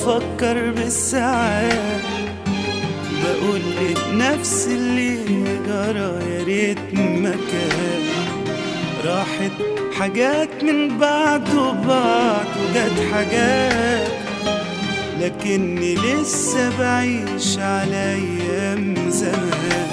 بفكر بالساعات بقول لنفسي اللي جرى يا ريت مكان راحت حاجات من بعد وبعد وجت حاجات لكني لسه بعيش على ايام زمان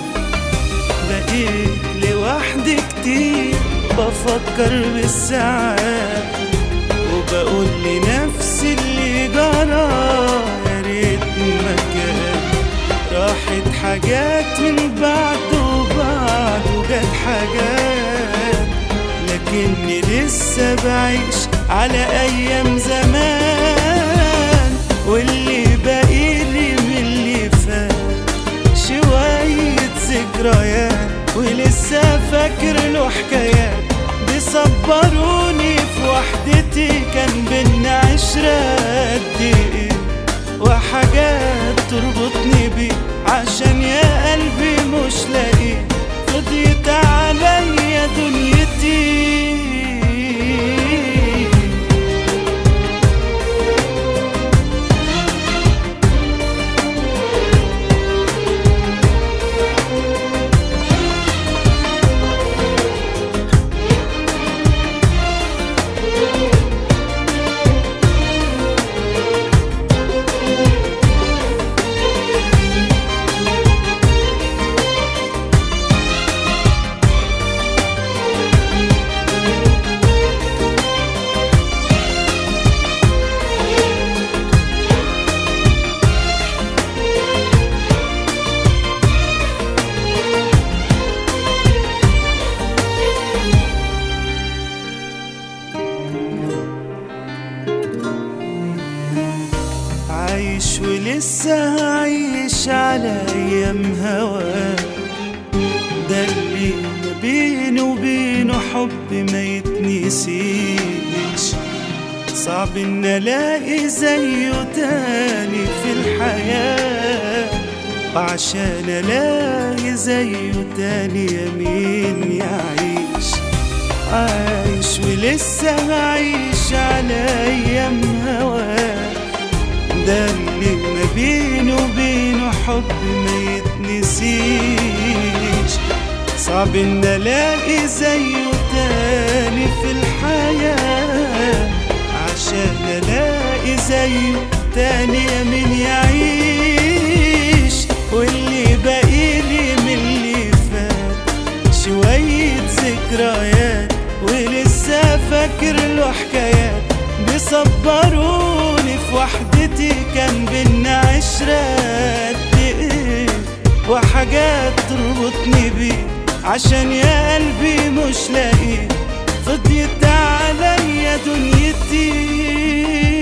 بقيت لوحدي كتير بفكر بالساعات وبقول لنفسي اللي جرى يا ريت مكان راحت حاجات من بعد وبعد وجت حاجات لكني لسه بعيش على ايام زمان واللي باقيلي من اللي فات شوية ذكريات ولسه فاكر له حكايات بيصبروني في وحدتي كان بينا عشرة قد ايه وحاجات تربطني بيه عشان يا قلبي مش لاقي فضيت عليا دنيتي عايش ولسه عايش على ايام هوا ده اللي ما بيني وبينه حب ما يتنسيش صعب ان الاقي زيه تاني في الحياة وعشان الاقي زيه تاني يا مين يعيش عايش ولسه عايش على ايام هواه ده اللي ما بينه وبينه حب ما يتنسيش صعب ان الاقي زيه تاني في الحياة عشان الاقي زيه تاني يا مين يعيش واللي باقيلي من اللي فات شوية ذكريات ولسه فاكر له حكايات بيصبروني في وحدتي كان بينا عشرة قد ايه وحاجات تربطني بيه عشان يا قلبي مش لاقي فضيت عليا دنيتي